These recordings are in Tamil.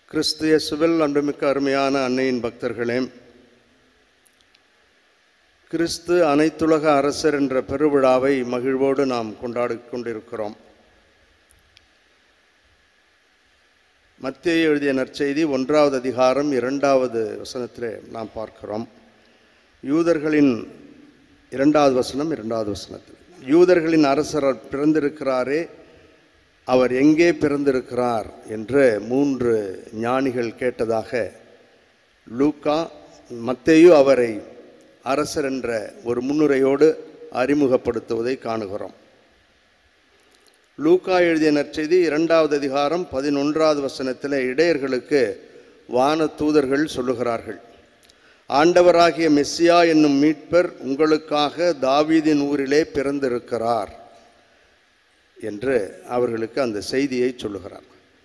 கிறிஸ்து இயேசுவில் அன்புமிக்க அருமையான அன்னையின் பக்தர்களே கிறிஸ்து அனைத்துலக அரசர் என்ற பெருவிழாவை மகிழ்வோடு நாம் கொண்டாடிக் கொண்டிருக்கிறோம் மத்திய எழுதிய நற்செய்தி ஒன்றாவது அதிகாரம் இரண்டாவது வசனத்திலே நாம் பார்க்கிறோம் யூதர்களின் இரண்டாவது வசனம் இரண்டாவது வசனத்தில் யூதர்களின் அரசர் பிறந்திருக்கிறாரே அவர் எங்கே பிறந்திருக்கிறார் என்று மூன்று ஞானிகள் கேட்டதாக லூக்கா மத்தேயு அவரை அரசர் என்ற ஒரு முன்னுரையோடு அறிமுகப்படுத்துவதை காணுகிறோம் லூக்கா எழுதிய நற்செய்தி இரண்டாவது அதிகாரம் பதினொன்றாவது வசனத்தில் இடையர்களுக்கு வான தூதர்கள் சொல்லுகிறார்கள் ஆண்டவராகிய மெஸ்ஸியா என்னும் மீட்பர் உங்களுக்காக தாவீதின் ஊரிலே பிறந்திருக்கிறார் என்று அவர்களுக்கு அந்த செய்தியை சொல்லுகிறார்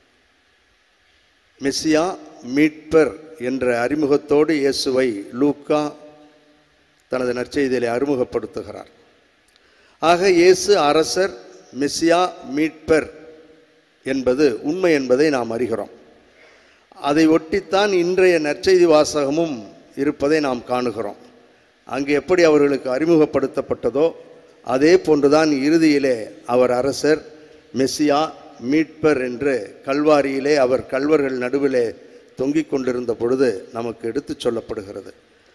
மெஸ்ஸியா மீட்பர் என்ற அறிமுகத்தோடு இயேசுவை லூக்கா தனது நற்செய்தியிலே அறிமுகப்படுத்துகிறார் ஆக இயேசு அரசர் மெஸ்ஸியா மீட்பர் என்பது உண்மை என்பதை நாம் அறிகிறோம் அதை ஒட்டித்தான் இன்றைய நற்செய்தி வாசகமும் இருப்பதை நாம் காணுகிறோம் அங்கு எப்படி அவர்களுக்கு அறிமுகப்படுத்தப்பட்டதோ அதே போன்றுதான் இறுதியிலே அவர் அரசர் மெஸ்ஸியா மீட்பர் என்று கல்வாரியிலே அவர் கல்வர்கள் நடுவிலே தொங்கிக் கொண்டிருந்த பொழுது நமக்கு எடுத்துச் சொல்லப்படுகிறது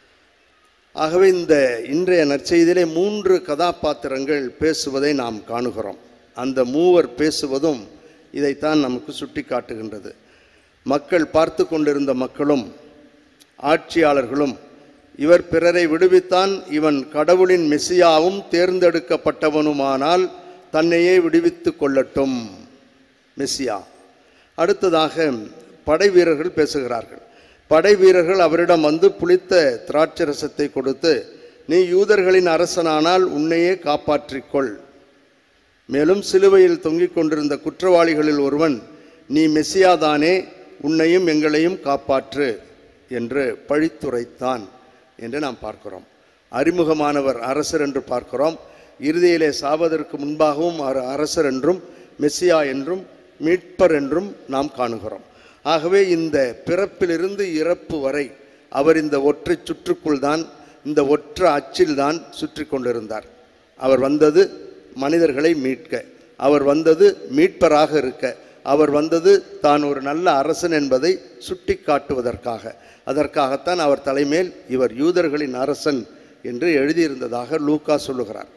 ஆகவே இந்த இன்றைய நற்செய்தியிலே மூன்று கதாபாத்திரங்கள் பேசுவதை நாம் காணுகிறோம் அந்த மூவர் பேசுவதும் இதைத்தான் நமக்கு சுட்டி காட்டுகின்றது மக்கள் பார்த்து கொண்டிருந்த மக்களும் ஆட்சியாளர்களும் இவர் பிறரை விடுவித்தான் இவன் கடவுளின் மெசியாவும் தேர்ந்தெடுக்கப்பட்டவனுமானால் தன்னையே விடுவித்து கொள்ளட்டும் மெசியா அடுத்ததாக படை வீரர்கள் பேசுகிறார்கள் படை வீரர்கள் அவரிடம் வந்து புளித்த திராட்சரசத்தை கொடுத்து நீ யூதர்களின் அரசனானால் உன்னையே காப்பாற்றிக்கொள் மேலும் சிலுவையில் தொங்கிக் கொண்டிருந்த குற்றவாளிகளில் ஒருவன் நீ மெஸ்ஸியாதானே உன்னையும் எங்களையும் காப்பாற்று என்று பழித்துரைத்தான் என்று நாம் பார்க்கிறோம் அறிமுகமானவர் அரசர் என்று பார்க்கிறோம் இறுதியிலே சாவதற்கு முன்பாகவும் அவர் அரசர் என்றும் மெஸ்ஸியா என்றும் மீட்பர் என்றும் நாம் காணுகிறோம் ஆகவே இந்த பிறப்பிலிருந்து இறப்பு வரை அவர் இந்த ஒற்றை சுற்றுக்குள் தான் இந்த ஒற்றை அச்சில் தான் சுற்றி கொண்டிருந்தார் அவர் வந்தது மனிதர்களை மீட்க அவர் வந்தது மீட்பராக இருக்க அவர் வந்தது தான் ஒரு நல்ல அரசன் என்பதை சுட்டி காட்டுவதற்காக அதற்காகத்தான் அவர் தலைமேல் இவர் யூதர்களின் அரசன் என்று எழுதியிருந்ததாக லூக்கா சொல்லுகிறார்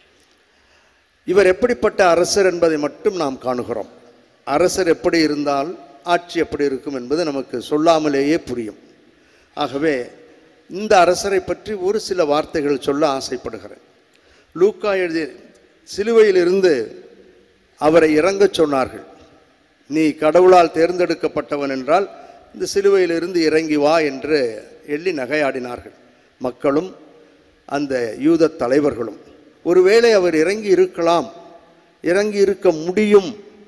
இவர் எப்படிப்பட்ட அரசர் என்பதை மட்டும் நாம் காணுகிறோம் அரசர் எப்படி இருந்தால் ஆட்சி எப்படி இருக்கும் என்பது நமக்கு சொல்லாமலேயே புரியும் ஆகவே இந்த அரசரை பற்றி ஒரு சில வார்த்தைகள் சொல்ல ஆசைப்படுகிறேன் லூக்கா எழுதிய சிலுவையிலிருந்து அவரை இறங்கச் சொன்னார்கள் நீ கடவுளால் தேர்ந்தெடுக்கப்பட்டவன் என்றால் இந்த சிலுவையிலிருந்து இறங்கி வா என்று எள்ளி நகையாடினார்கள் மக்களும் அந்த யூத தலைவர்களும் ஒருவேளை அவர் இறங்கி இருக்கலாம் இறங்கி இருக்க முடியும்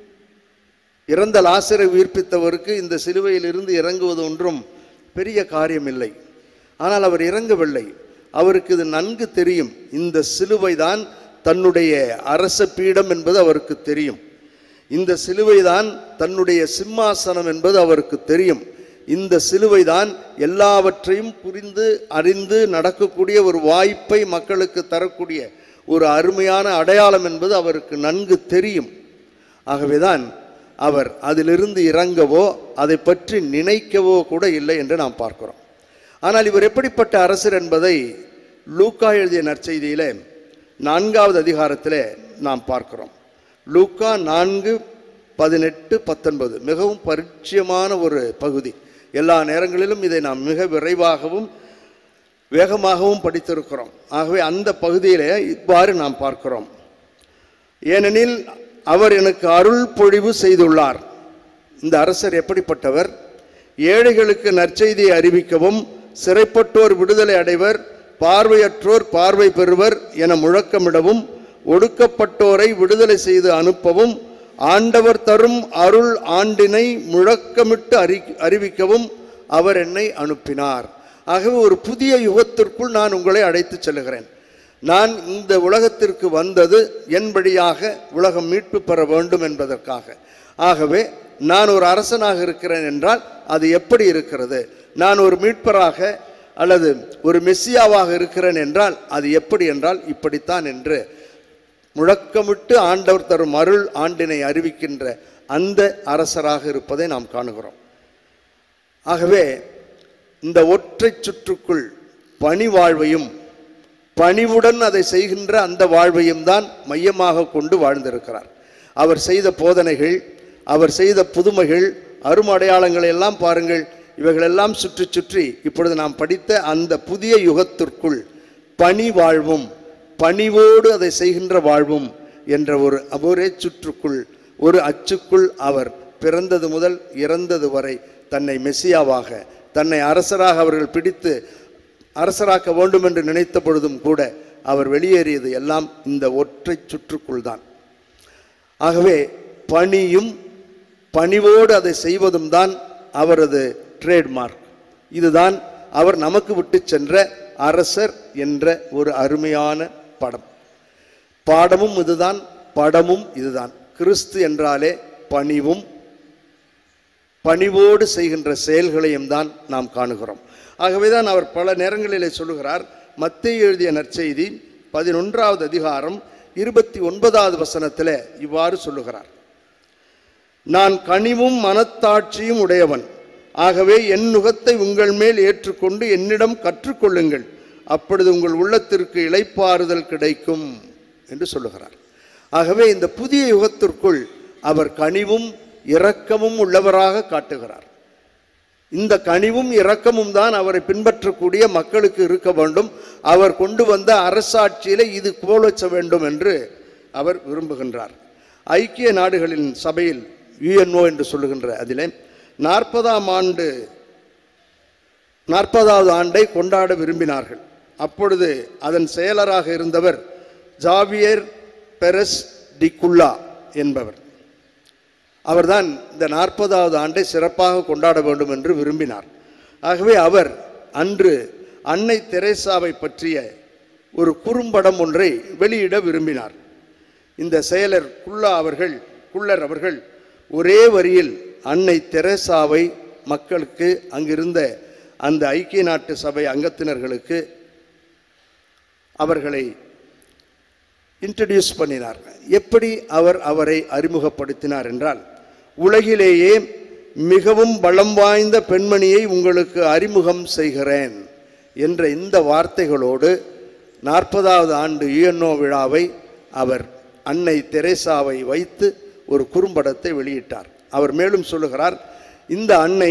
இறந்த லாசரை உயிர்ப்பித்தவருக்கு இந்த சிலுவையிலிருந்து இறங்குவது ஒன்றும் பெரிய காரியமில்லை ஆனால் அவர் இறங்கவில்லை அவருக்கு இது நன்கு தெரியும் இந்த சிலுவை தான் தன்னுடைய அரச பீடம் என்பது அவருக்கு தெரியும் இந்த சிலுவைதான் தன்னுடைய சிம்மாசனம் என்பது அவருக்கு தெரியும் இந்த சிலுவைதான் எல்லாவற்றையும் புரிந்து அறிந்து நடக்கக்கூடிய ஒரு வாய்ப்பை மக்களுக்கு தரக்கூடிய ஒரு அருமையான அடையாளம் என்பது அவருக்கு நன்கு தெரியும் ஆகவேதான் அவர் அதிலிருந்து இறங்கவோ அதை பற்றி நினைக்கவோ கூட இல்லை என்று நாம் பார்க்கிறோம் ஆனால் இவர் எப்படிப்பட்ட அரசர் என்பதை லூக்கா எழுதிய நற்செய்தியிலே நான்காவது அதிகாரத்திலே நாம் பார்க்கிறோம் லூக்கா நான்கு பதினெட்டு பத்தொன்பது மிகவும் பரிச்சயமான ஒரு பகுதி எல்லா நேரங்களிலும் இதை நாம் மிக விரைவாகவும் வேகமாகவும் படித்திருக்கிறோம் ஆகவே அந்த பகுதியிலே இவ்வாறு நாம் பார்க்கிறோம் ஏனெனில் அவர் எனக்கு அருள் பொழிவு செய்துள்ளார் இந்த அரசர் எப்படிப்பட்டவர் ஏழைகளுக்கு நற்செய்தியை அறிவிக்கவும் சிறைப்பட்டோர் விடுதலை அடைவர் பார்வையற்றோர் பார்வை பெறுவர் என முழக்கமிடவும் ஒடுக்கப்பட்டோரை விடுதலை செய்து அனுப்பவும் ஆண்டவர் தரும் அருள் ஆண்டினை முழக்கமிட்டு அறி அறிவிக்கவும் அவர் என்னை அனுப்பினார் ஆகவே ஒரு புதிய யுகத்திற்குள் நான் உங்களை அழைத்துச் செல்கிறேன் நான் இந்த உலகத்திற்கு வந்தது என்படியாக உலகம் மீட்பு பெற வேண்டும் என்பதற்காக ஆகவே நான் ஒரு அரசனாக இருக்கிறேன் என்றால் அது எப்படி இருக்கிறது நான் ஒரு மீட்பராக அல்லது ஒரு மெஸ்ஸியாவாக இருக்கிறேன் என்றால் அது எப்படி என்றால் இப்படித்தான் என்று முழக்கமிட்டு ஆண்டவர் தரும் அருள் ஆண்டினை அறிவிக்கின்ற அந்த அரசராக இருப்பதை நாம் காணுகிறோம் ஆகவே இந்த ஒற்றை சுற்றுக்குள் பணி வாழ்வையும் பணிவுடன் அதை செய்கின்ற அந்த வாழ்வையும் தான் மையமாக கொண்டு வாழ்ந்திருக்கிறார் அவர் செய்த போதனைகள் அவர் செய்த புதுமைகள் அருமடையாளங்களை எல்லாம் பாருங்கள் இவைகளெல்லாம் சுற்றி சுற்றி இப்பொழுது நாம் படித்த அந்த புதிய யுகத்திற்குள் பணி வாழ்வும் பணிவோடு அதை செய்கின்ற வாழ்வும் என்ற ஒரு ஒரே சுற்றுக்குள் ஒரு அச்சுக்குள் அவர் பிறந்தது முதல் இறந்தது வரை தன்னை மெசியாவாக தன்னை அரசராக அவர்கள் பிடித்து அரசராக்க வேண்டும் என்று நினைத்த பொழுதும் கூட அவர் வெளியேறியது எல்லாம் இந்த ஒற்றை சுற்றுக்குள் தான் ஆகவே பணியும் பணிவோடு அதை செய்வதும் தான் அவரது ட்ரேட்மார்க் இதுதான் அவர் நமக்கு விட்டு சென்ற அரசர் என்ற ஒரு அருமையான படம் பாடமும் இதுதான் படமும் இதுதான் கிறிஸ்து என்றாலே பணிவும் பணிவோடு செய்கின்ற செயல்களையும் தான் நாம் காணுகிறோம் ஆகவே தான் அவர் பல நேரங்களிலே சொல்லுகிறார் மத்திய எழுதிய நற்செய்தி பதினொன்றாவது அதிகாரம் இருபத்தி ஒன்பதாவது வசனத்தில் இவ்வாறு சொல்லுகிறார் நான் கனிவும் மனத்தாட்சியும் உடையவன் ஆகவே என் நுகத்தை உங்கள் மேல் ஏற்றுக்கொண்டு என்னிடம் கற்றுக்கொள்ளுங்கள் அப்பொழுது உங்கள் உள்ளத்திற்கு இளைப்பாறுதல் கிடைக்கும் என்று சொல்லுகிறார் ஆகவே இந்த புதிய யுகத்திற்குள் அவர் கனிவும் இரக்கமும் உள்ளவராக காட்டுகிறார் இந்த கனிவும் இரக்கமும் தான் அவரை பின்பற்றக்கூடிய மக்களுக்கு இருக்க வேண்டும் அவர் கொண்டு வந்த அரசாட்சியில இது கோலச்ச வேண்டும் என்று அவர் விரும்புகின்றார் ஐக்கிய நாடுகளின் சபையில் யுஎன்ஓ என்று சொல்லுகின்ற அதிலே நாற்பதாம் ஆண்டு நாற்பதாவது ஆண்டை கொண்டாட விரும்பினார்கள் அப்பொழுது அதன் செயலராக இருந்தவர் ஜாவியர் பெரஸ் டிகுல்லா என்பவர் அவர்தான் இந்த நாற்பதாவது ஆண்டை சிறப்பாக கொண்டாட வேண்டும் என்று விரும்பினார் ஆகவே அவர் அன்று அன்னை தெரேசாவை பற்றிய ஒரு குறும்படம் ஒன்றை வெளியிட விரும்பினார் இந்த செயலர் குல்லா அவர்கள் குள்ளர் அவர்கள் ஒரே வரியில் அன்னை தெரேசாவை மக்களுக்கு அங்கிருந்த அந்த ஐக்கிய நாட்டு சபை அங்கத்தினர்களுக்கு அவர்களை இன்ட்ரடியூஸ் பண்ணினார் எப்படி அவர் அவரை அறிமுகப்படுத்தினார் என்றால் உலகிலேயே மிகவும் பலம் வாய்ந்த பெண்மணியை உங்களுக்கு அறிமுகம் செய்கிறேன் என்ற இந்த வார்த்தைகளோடு நாற்பதாவது ஆண்டு யுஎன்ஓ விழாவை அவர் அன்னை தெரேசாவை வைத்து ஒரு குறும்படத்தை வெளியிட்டார் அவர் மேலும் சொல்லுகிறார் இந்த அன்னை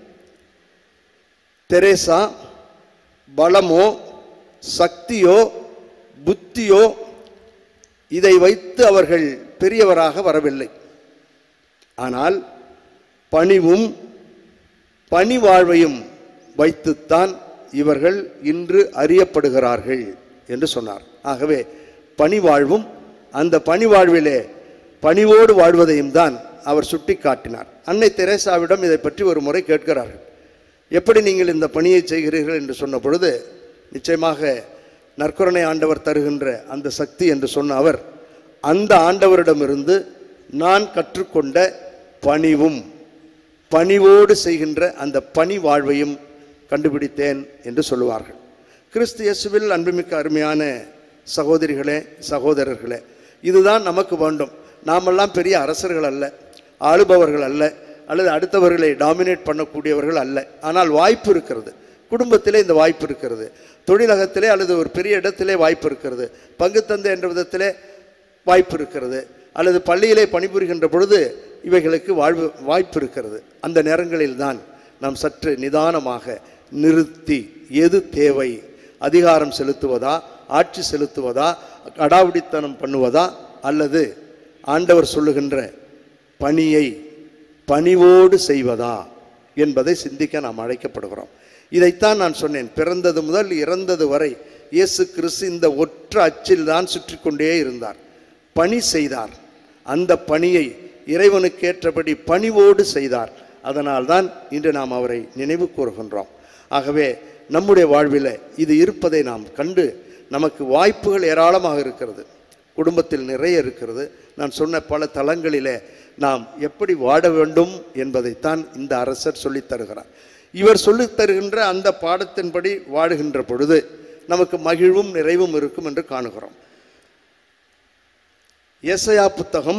தெரேசா பலமோ சக்தியோ புத்தியோ இதை வைத்து அவர்கள் பெரியவராக வரவில்லை ஆனால் பணிவும் பணி வாழ்வையும் வைத்துத்தான் இவர்கள் இன்று அறியப்படுகிறார்கள் என்று சொன்னார் ஆகவே பணி வாழ்வும் அந்த பணி வாழ்விலே பணிவோடு வாழ்வதையும் தான் அவர் சுட்டி காட்டினார் அன்னை தெரேசாவிடம் இதை பற்றி ஒரு முறை கேட்கிறார்கள் எப்படி நீங்கள் இந்த பணியை செய்கிறீர்கள் என்று சொன்ன பொழுது நிச்சயமாக நற்கருணை ஆண்டவர் தருகின்ற அந்த சக்தி என்று சொன்ன அவர் அந்த ஆண்டவரிடமிருந்து நான் கற்றுக்கொண்ட பணிவும் பணிவோடு செய்கின்ற அந்த பணி வாழ்வையும் கண்டுபிடித்தேன் என்று சொல்லுவார்கள் கிறிஸ்து இயேசுவில் அன்புமிக்க அருமையான சகோதரிகளே சகோதரர்களே இதுதான் நமக்கு வேண்டும் நாமெல்லாம் பெரிய அரசர்கள் அல்ல ஆளுபவர்கள் அல்ல அல்லது அடுத்தவர்களை டாமினேட் பண்ணக்கூடியவர்கள் அல்ல ஆனால் வாய்ப்பு இருக்கிறது குடும்பத்திலே இந்த வாய்ப்பு இருக்கிறது தொழிலகத்திலே அல்லது ஒரு பெரிய இடத்திலே வாய்ப்பு இருக்கிறது பங்குத்தந்தை என்ற விதத்திலே வாய்ப்பு இருக்கிறது அல்லது பள்ளியிலே பணிபுரிகின்ற பொழுது இவைகளுக்கு வாழ்வு வாய்ப்பு இருக்கிறது அந்த நேரங்களில் தான் நாம் சற்று நிதானமாக நிறுத்தி எது தேவை அதிகாரம் செலுத்துவதா ஆட்சி செலுத்துவதா அடாவடித்தனம் பண்ணுவதா அல்லது ஆண்டவர் சொல்லுகின்ற பணியை பணிவோடு செய்வதா என்பதை சிந்திக்க நாம் அழைக்கப்படுகிறோம் இதைத்தான் நான் சொன்னேன் பிறந்தது முதல் இறந்தது வரை இயேசு கிறிஸ்து இந்த ஒற்ற அச்சில் தான் சுற்றி கொண்டே இருந்தார் பணி செய்தார் அந்த பணியை இறைவனுக்கேற்றபடி பணிவோடு செய்தார் அதனால்தான் இன்று நாம் அவரை நினைவு கூறுகின்றோம் ஆகவே நம்முடைய வாழ்வில் இது இருப்பதை நாம் கண்டு நமக்கு வாய்ப்புகள் ஏராளமாக இருக்கிறது குடும்பத்தில் நிறைய இருக்கிறது நான் சொன்ன பல தளங்களிலே நாம் எப்படி வாட வேண்டும் என்பதைத்தான் இந்த அரசர் சொல்லித் தருகிறார் இவர் சொல்லித் தருகின்ற அந்த பாடத்தின்படி வாழுகின்ற பொழுது நமக்கு மகிழ்வும் நிறைவும் இருக்கும் என்று காணுகிறோம் ஏசையா புத்தகம்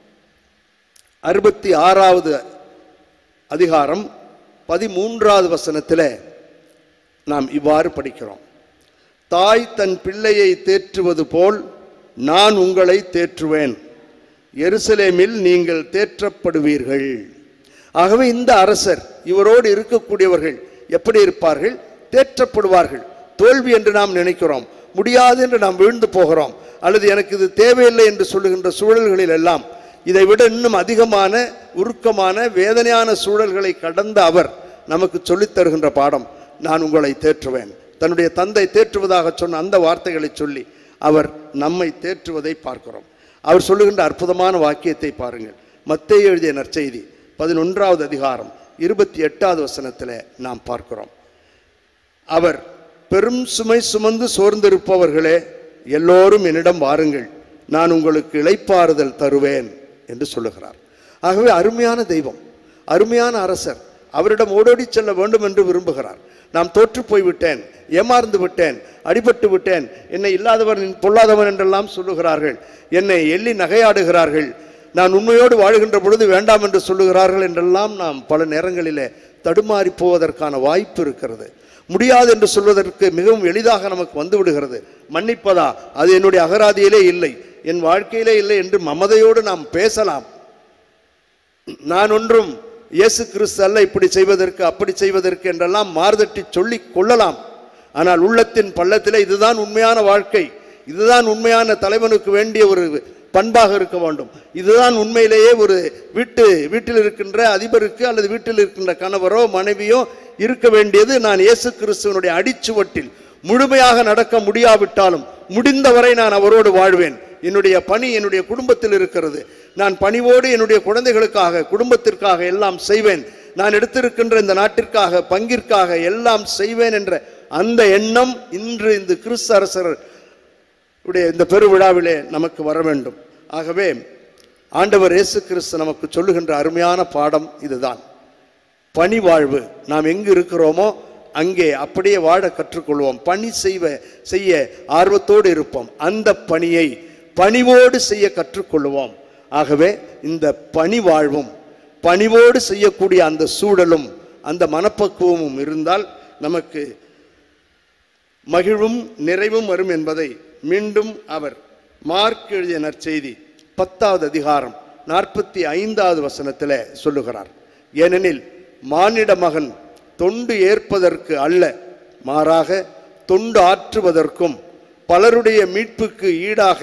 அறுபத்தி ஆறாவது அதிகாரம் பதிமூன்றாவது வசனத்தில் நாம் இவ்வாறு படிக்கிறோம் தாய் தன் பிள்ளையை தேற்றுவது போல் நான் உங்களை தேற்றுவேன் எருசலேமில் நீங்கள் தேற்றப்படுவீர்கள் ஆகவே இந்த அரசர் இவரோடு இருக்கக்கூடியவர்கள் எப்படி இருப்பார்கள் தேற்றப்படுவார்கள் தோல்வி என்று நாம் நினைக்கிறோம் முடியாது என்று நாம் வீழ்ந்து போகிறோம் அல்லது எனக்கு இது தேவையில்லை என்று சொல்லுகின்ற சூழல்களில் எல்லாம் இதை விட இன்னும் அதிகமான உருக்கமான வேதனையான சூழல்களை கடந்த அவர் நமக்கு சொல்லித் தருகின்ற பாடம் நான் உங்களை தேற்றுவேன் தன்னுடைய தந்தை தேற்றுவதாக சொன்ன அந்த வார்த்தைகளை சொல்லி அவர் நம்மை தேற்றுவதை பார்க்கிறோம் அவர் சொல்லுகின்ற அற்புதமான வாக்கியத்தை பாருங்கள் மத்தேயு எழுதிய நற்செய்தி பதினொன்றாவது அதிகாரம் இருபத்தி எட்டாவது வசனத்தில் நாம் பார்க்கிறோம் அவர் பெரும் சுமை சுமந்து சோர்ந்திருப்பவர்களே எல்லோரும் என்னிடம் வாருங்கள் நான் உங்களுக்கு இளைப்பாறுதல் தருவேன் என்று சொல்லுகிறார் ஆகவே அருமையான தெய்வம் அருமையான அரசர் அவரிடம் ஓடோடி செல்ல வேண்டும் என்று விரும்புகிறார் நாம் தோற்று போய்விட்டேன் ஏமாந்து விட்டேன் அடிபட்டு விட்டேன் என்னை இல்லாதவன் பொல்லாதவன் என்றெல்லாம் சொல்லுகிறார்கள் என்னை எள்ளி நகையாடுகிறார்கள் நான் உண்மையோடு வாழுகின்ற பொழுது வேண்டாம் என்று சொல்லுகிறார்கள் என்றெல்லாம் நாம் பல நேரங்களிலே தடுமாறி போவதற்கான வாய்ப்பு இருக்கிறது முடியாது என்று சொல்வதற்கு மிகவும் எளிதாக நமக்கு வந்து விடுகிறது மன்னிப்பதா அது என்னுடைய அகராதியிலே இல்லை என் வாழ்க்கையிலே இல்லை என்று மமதையோடு நாம் பேசலாம் நான் ஒன்றும் இயேசு கிறிஸ்து அல்ல இப்படி செய்வதற்கு அப்படி செய்வதற்கு என்றெல்லாம் மார்தட்டி சொல்லி கொள்ளலாம் ஆனால் உள்ளத்தின் பள்ளத்திலே இதுதான் உண்மையான வாழ்க்கை இதுதான் உண்மையான தலைவனுக்கு வேண்டிய ஒரு பண்பாக இருக்க வேண்டும் இதுதான் உண்மையிலேயே ஒரு வீட்டு வீட்டில் இருக்கின்ற அதிபருக்கு அல்லது வீட்டில் இருக்கின்ற கணவரோ மனைவியோ இருக்க வேண்டியது நான் இயேசு கிறிஸ்துவனுடைய அடிச்சுவட்டில் முழுமையாக நடக்க முடியாவிட்டாலும் முடிந்தவரை நான் அவரோடு வாழ்வேன் என்னுடைய பணி என்னுடைய குடும்பத்தில் இருக்கிறது நான் பணிவோடு என்னுடைய குழந்தைகளுக்காக குடும்பத்திற்காக எல்லாம் செய்வேன் நான் எடுத்திருக்கின்ற இந்த நாட்டிற்காக பங்கிற்காக எல்லாம் செய்வேன் என்ற அந்த எண்ணம் இன்று இந்த கிறிஸ்து அரசர் உடைய இந்த பெருவிழாவிலே நமக்கு வர வேண்டும் ஆகவே ஆண்டவர் இயேசு கிறிஸ்து நமக்கு சொல்லுகின்ற அருமையான பாடம் இதுதான் பணி வாழ்வு நாம் எங்கு இருக்கிறோமோ அங்கே அப்படியே வாழ கற்றுக்கொள்வோம் பணி செய்வ செய்ய ஆர்வத்தோடு இருப்போம் அந்த பணியை பணிவோடு செய்ய கற்றுக்கொள்வோம் ஆகவே இந்த பணி வாழ்வும் பணிவோடு செய்யக்கூடிய அந்த சூழலும் அந்த மனப்பக்குவமும் இருந்தால் நமக்கு மகிழ்வும் நிறைவும் வரும் என்பதை மீண்டும் அவர் மார்க் எழுதிய நற்செய்தி பத்தாவது அதிகாரம் நாற்பத்தி ஐந்தாவது வசனத்தில் சொல்லுகிறார் ஏனெனில் மானிட மகன் தொண்டு ஏற்பதற்கு அல்ல மாறாக தொண்டு ஆற்றுவதற்கும் பலருடைய மீட்புக்கு ஈடாக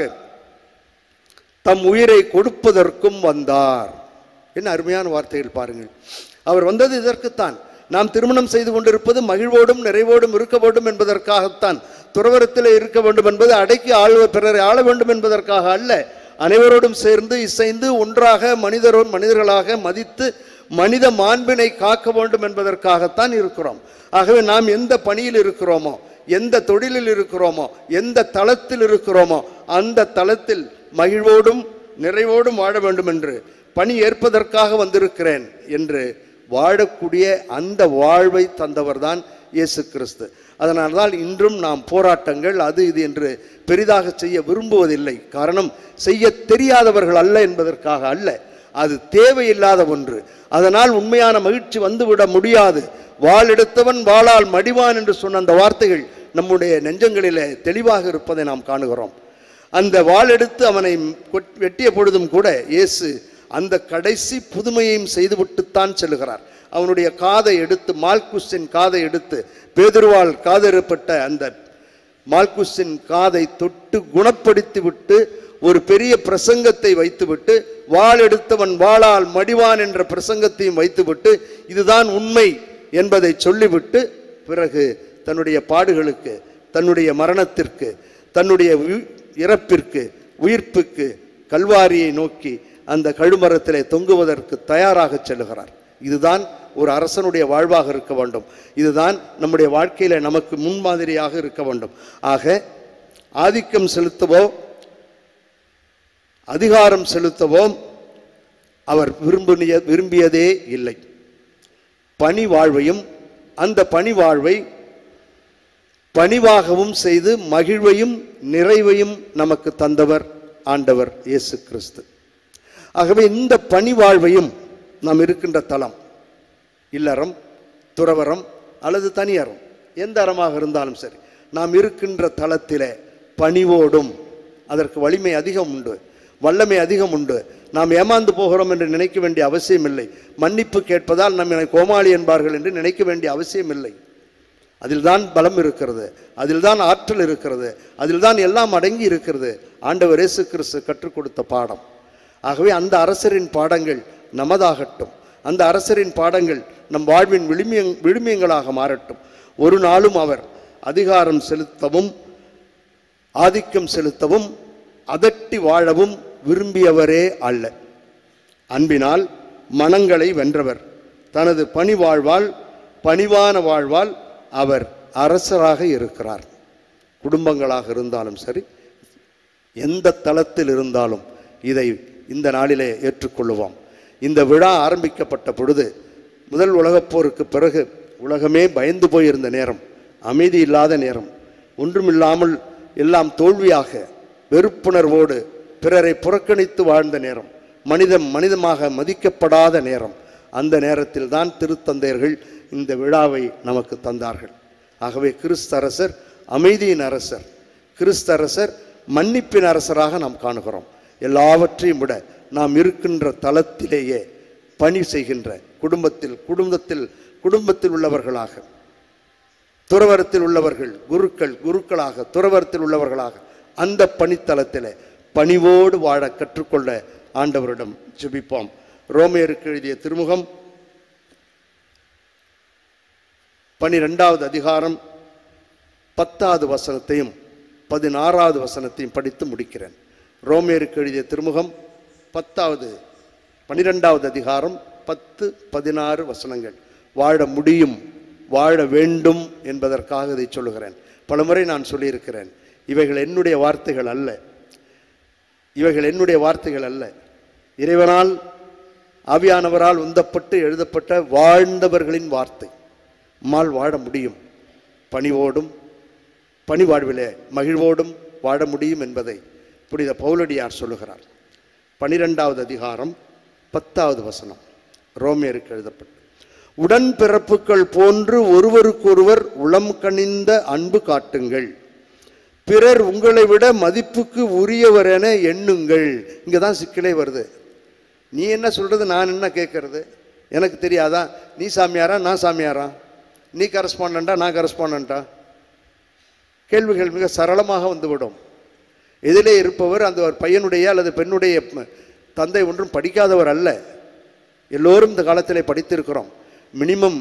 தம் உயிரை கொடுப்பதற்கும் வந்தார் என்ன அருமையான வார்த்தைகள் பாருங்கள் அவர் வந்தது இதற்குத்தான் நாம் திருமணம் செய்து கொண்டிருப்பது மகிழ்வோடும் நிறைவோடும் இருக்க வேண்டும் என்பதற்காகத்தான் துறவரத்தில் இருக்க வேண்டும் என்பது அடக்கி ஆழ்வ பிறரை ஆள வேண்டும் என்பதற்காக அல்ல அனைவரோடும் சேர்ந்து இசைந்து ஒன்றாக மனிதரோ மனிதர்களாக மதித்து மனித மாண்பினை காக்க வேண்டும் என்பதற்காகத்தான் இருக்கிறோம் ஆகவே நாம் எந்த பணியில் இருக்கிறோமோ எந்த தொழிலில் இருக்கிறோமோ எந்த தளத்தில் இருக்கிறோமோ அந்த தளத்தில் மகிழ்வோடும் நிறைவோடும் வாழ வேண்டும் என்று பணி ஏற்பதற்காக வந்திருக்கிறேன் என்று வாழக்கூடிய அந்த வாழ்வை தந்தவர்தான் இயேசு கிறிஸ்து அதனால்தான் இன்றும் நாம் போராட்டங்கள் அது இது என்று பெரிதாக செய்ய விரும்புவதில்லை காரணம் செய்ய தெரியாதவர்கள் அல்ல என்பதற்காக அல்ல அது தேவையில்லாத ஒன்று அதனால் உண்மையான மகிழ்ச்சி வந்துவிட முடியாது வாள் எடுத்தவன் வாளால் மடிவான் என்று சொன்ன அந்த வார்த்தைகள் நம்முடைய நெஞ்சங்களிலே தெளிவாக இருப்பதை நாம் காணுகிறோம் அந்த வாள் எடுத்து அவனை கொட்- வெட்டிய பொழுதும் கூட இயேசு அந்த கடைசி புதுமையையும் செய்துவிட்டுத்தான் செல்கிறார் அவனுடைய காதை எடுத்து மால்குஸின் காதை எடுத்து பேதுருவால் காதெறப்பட்ட அந்த மால்குஸின் காதை தொட்டு குணப்படுத்தி விட்டு ஒரு பெரிய பிரசங்கத்தை வைத்துவிட்டு வாள் எடுத்தவன் வாளால் மடிவான் என்ற பிரசங்கத்தையும் வைத்துவிட்டு இதுதான் உண்மை என்பதை சொல்லிவிட்டு பிறகு தன்னுடைய பாடுகளுக்கு தன்னுடைய மரணத்திற்கு தன்னுடைய உயி- இறப்பிற்கு உயிர்ப்புக்கு கல்வாரியை நோக்கி அந்த கழுமரத்திலே தொங்குவதற்கு தயாராக செல்லுகிறார் இதுதான் ஒரு அரசனுடைய வாழ்வாக இருக்க வேண்டும் இதுதான் நம்முடைய வாழ்க்கையில நமக்கு முன்மாதிரியாக இருக்க வேண்டும் ஆக ஆதிக்கம் செலுத்தவோ அதிகாரம் செலுத்தவோ அவர் விரும்பிய விரும்பியதே இல்லை பணி வாழ்வையும் அந்த பணி வாழ்வை பணிவாகவும் செய்து மகிழ்வையும் நிறைவையும் நமக்கு தந்தவர் ஆண்டவர் இயேசு கிறிஸ்து ஆகவே இந்த பணி வாழ்வையும் நாம் இருக்கின்ற தலம் இல்லறம் துறவரம் அல்லது தனியறம் எந்த அறமாக இருந்தாலும் சரி நாம் இருக்கின்ற தளத்திலே பணிவோடும் அதற்கு வலிமை அதிகம் உண்டு வல்லமை அதிகம் உண்டு நாம் ஏமாந்து போகிறோம் என்று நினைக்க வேண்டிய அவசியம் இல்லை மன்னிப்பு கேட்பதால் நம்மை கோமாளி என்பார்கள் என்று நினைக்க வேண்டிய அவசியம் இல்லை அதில்தான் பலம் இருக்கிறது அதில்தான் ஆற்றல் இருக்கிறது அதில்தான் எல்லாம் அடங்கி இருக்கிறது ஆண்டவர் இயேசு கிறிஸ்து கற்றுக் கொடுத்த பாடம் ஆகவே அந்த அரசரின் பாடங்கள் நமதாகட்டும் அந்த அரசரின் பாடங்கள் நம் வாழ்வின் விழுமிய விழுமியங்களாக மாறட்டும் ஒரு நாளும் அவர் அதிகாரம் செலுத்தவும் ஆதிக்கம் செலுத்தவும் அதட்டி வாழவும் விரும்பியவரே அல்ல அன்பினால் மனங்களை வென்றவர் தனது பணி வாழ்வால் பணிவான வாழ்வால் அவர் அரசராக இருக்கிறார் குடும்பங்களாக இருந்தாலும் சரி எந்த தளத்தில் இருந்தாலும் இதை இந்த நாளிலே ஏற்றுக்கொள்ளுவோம் இந்த விழா ஆரம்பிக்கப்பட்ட பொழுது முதல் உலகப் போருக்கு பிறகு உலகமே பயந்து போயிருந்த நேரம் அமைதி இல்லாத நேரம் ஒன்றுமில்லாமல் எல்லாம் தோல்வியாக வெறுப்புணர்வோடு பிறரை புறக்கணித்து வாழ்ந்த நேரம் மனிதம் மனிதமாக மதிக்கப்படாத நேரம் அந்த நேரத்தில் தான் திருத்தந்தையர்கள் இந்த விழாவை நமக்கு தந்தார்கள் ஆகவே கிறிஸ்தரசர் அமைதியின் அரசர் கிறிஸ்தரசர் மன்னிப்பின் அரசராக நாம் காணுகிறோம் எல்லாவற்றையும் விட நாம் இருக்கின்ற தளத்திலேயே பணி செய்கின்ற குடும்பத்தில் குடும்பத்தில் குடும்பத்தில் உள்ளவர்களாக துறவரத்தில் உள்ளவர்கள் குருக்கள் குருக்களாக துறவரத்தில் உள்ளவர்களாக அந்த பணித்தளத்திலே பணிவோடு வாழ கற்றுக்கொள்ள ஆண்டவரிடம் ஜெபிப்போம் ரோமையருக்கு எழுதிய திருமுகம் பனிரெண்டாவது அதிகாரம் பத்தாவது வசனத்தையும் பதினாறாவது வசனத்தையும் படித்து முடிக்கிறேன் ரோமேருக்கு எழுதிய திருமுகம் பத்தாவது பனிரெண்டாவது அதிகாரம் பத்து பதினாறு வசனங்கள் வாழ முடியும் வாழ வேண்டும் என்பதற்காக இதை சொல்லுகிறேன் பலமுறை நான் சொல்லியிருக்கிறேன் இவைகள் என்னுடைய வார்த்தைகள் அல்ல இவைகள் என்னுடைய வார்த்தைகள் அல்ல இறைவனால் ஆவியானவரால் உந்தப்பட்டு எழுதப்பட்ட வாழ்ந்தவர்களின் வார்த்தை மால் வாழ முடியும் பணிவோடும் பணி வாழ்விலே மகிழ்வோடும் வாழ முடியும் என்பதை புனித பவுலடியார் சொல்லுகிறார் பனிரெண்டாவது அதிகாரம் பத்தாவது வசனம் ரோமியருக்கு எழுதப்பட்டு உடன்பிறப்புகள் போன்று ஒருவருக்கொருவர் உளம் கனிந்த அன்பு காட்டுங்கள் பிறர் உங்களை விட மதிப்புக்கு உரியவர் என எண்ணுங்கள் இங்கே தான் சிக்கலே வருது நீ என்ன சொல்றது நான் என்ன கேட்கறது எனக்கு தெரியாதா நீ சாமியாரா நான் சாமியாரா நீ கரஸ்பாண்டா நான் கரஸ்பாண்டா கேள்விகள் மிக சரளமாக வந்துவிடும் எதிலே இருப்பவர் அந்த ஒரு பையனுடைய அல்லது பெண்ணுடைய ம- தந்தை ஒன்றும் படிக்காதவர் அல்ல எல்லோரும் இந்த காலத்திலே படித்திருக்கிறோம் மினிமம்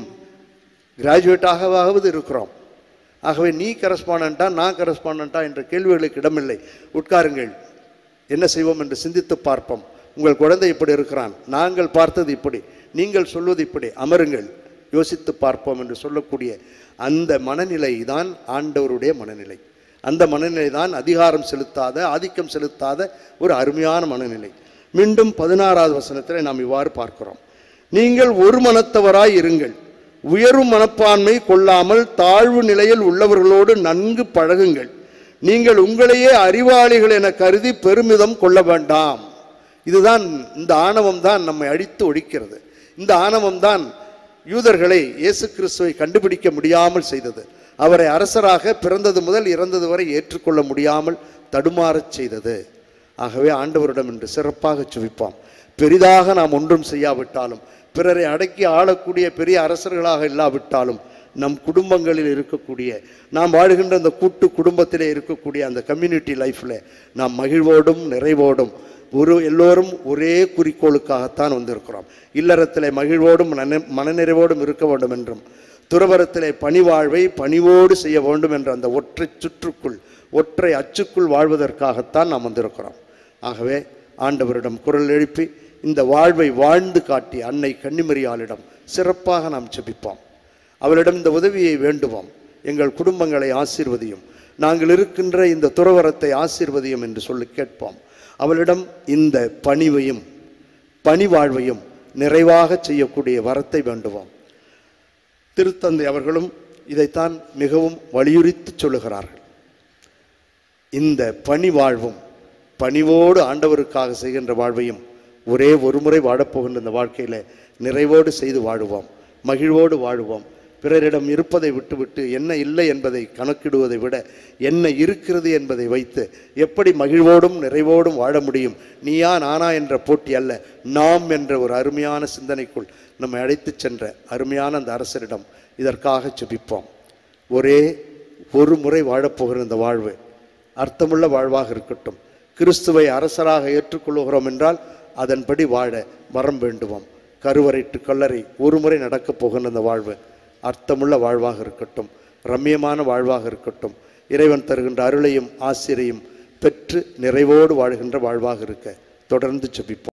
கிராஜுவேட்டாகவாவது இருக்கிறோம் ஆகவே நீ கரஸ்பாண்டா நான் கரஸ்பாண்டா என்ற கேள்விகளுக்கு இடமில்லை உட்காருங்கள் என்ன செய்வோம் என்று சிந்தித்து பார்ப்போம் உங்கள் குழந்தை இப்படி இருக்கிறான் நாங்கள் பார்த்தது இப்படி நீங்கள் சொல்வது இப்படி அமருங்கள் யோசித்து பார்ப்போம் என்று சொல்லக்கூடிய அந்த மனநிலை தான் ஆண்டவருடைய மனநிலை அந்த மனநிலை தான் அதிகாரம் செலுத்தாத ஆதிக்கம் செலுத்தாத ஒரு அருமையான மனநிலை மீண்டும் பதினாறாவது வசனத்தில் நாம் இவ்வாறு பார்க்கிறோம் நீங்கள் ஒரு மனத்தவராய் இருங்கள் உயரும் மனப்பான்மை கொள்ளாமல் தாழ்வு நிலையில் உள்ளவர்களோடு நன்கு பழகுங்கள் நீங்கள் உங்களையே அறிவாளிகள் என கருதி பெருமிதம் கொள்ள வேண்டாம் இதுதான் இந்த ஆணவம் தான் நம்மை அழித்து ஒழிக்கிறது இந்த ஆணவம் தான் யூதர்களை இயேசு கிறிஸ்துவை கண்டுபிடிக்க முடியாமல் செய்தது அவரை அரசராக பிறந்தது முதல் இறந்தது வரை ஏற்றுக்கொள்ள முடியாமல் தடுமாறச் செய்தது ஆகவே ஆண்டவரிடம் என்று சிறப்பாக சுவிப்பாம் பெரிதாக நாம் ஒன்றும் செய்யாவிட்டாலும் பிறரை அடக்கி ஆளக்கூடிய பெரிய அரசர்களாக இல்லாவிட்டாலும் நம் குடும்பங்களில் இருக்கக்கூடிய நாம் வாழ்கின்ற அந்த கூட்டு குடும்பத்திலே இருக்கக்கூடிய அந்த கம்யூனிட்டி லைஃப்பில் நாம் மகிழ்வோடும் நிறைவோடும் ஒரு எல்லோரும் ஒரே குறிக்கோளுக்காகத்தான் வந்திருக்கிறோம் இல்லறத்திலே மகிழ்வோடும் மன மனநிறைவோடும் இருக்க வேண்டும் என்றும் துறவரத்திலே பணிவாழ்வை பணிவோடு செய்ய வேண்டும் என்ற அந்த ஒற்றை சுற்றுக்குள் ஒற்றை அச்சுக்குள் வாழ்வதற்காகத்தான் நாம் வந்திருக்கிறோம் ஆகவே ஆண்டவரிடம் குரல் எழுப்பி இந்த வாழ்வை வாழ்ந்து காட்டிய அன்னை கன்னிமரியாளிடம் சிறப்பாக நாம் ஜெபிப்போம் அவளிடம் இந்த உதவியை வேண்டுவோம் எங்கள் குடும்பங்களை ஆசீர்வதியும் நாங்கள் இருக்கின்ற இந்த துறவரத்தை ஆசீர்வதியும் என்று சொல்லி கேட்போம் அவளிடம் இந்த பணிவையும் பணி வாழ்வையும் நிறைவாக செய்யக்கூடிய வரத்தை வேண்டுவோம் திருத்தந்தை அவர்களும் இதைத்தான் மிகவும் வலியுறுத்தி சொல்லுகிறார்கள் இந்த பணி வாழ்வும் பணிவோடு ஆண்டவருக்காக செய்கின்ற வாழ்வையும் ஒரே ஒரு முறை வாழப்போகின்ற இந்த வாழ்க்கையில நிறைவோடு செய்து வாழுவோம் மகிழ்வோடு வாழுவோம் பிறரிடம் இருப்பதை விட்டுவிட்டு என்ன இல்லை என்பதை கணக்கிடுவதை விட என்ன இருக்கிறது என்பதை வைத்து எப்படி மகிழ்வோடும் நிறைவோடும் வாழ முடியும் நீயா நானா என்ற போட்டி அல்ல நாம் என்ற ஒரு அருமையான சிந்தனைக்குள் நம்மை அழைத்துச் சென்ற அருமையான அந்த அரசரிடம் இதற்காக ஜெபிப்போம் ஒரே ஒரு முறை வாழப்போகிற இந்த வாழ்வு அர்த்தமுள்ள வாழ்வாக இருக்கட்டும் கிறிஸ்துவை அரசராக ஏற்றுக்கொள்ளுகிறோம் என்றால் அதன்படி வாழ வரம் வேண்டுவோம் கருவறைட்டு கல்லறை ஒரு முறை நடக்கப் போகின்ற இந்த வாழ்வு அர்த்தமுள்ள வாழ்வாக இருக்கட்டும் ரம்மியமான வாழ்வாக இருக்கட்டும் இறைவன் தருகின்ற அருளையும் ஆசிரியையும் பெற்று நிறைவோடு வாழ்கின்ற வாழ்வாக இருக்க தொடர்ந்து ஜெபிப்போம்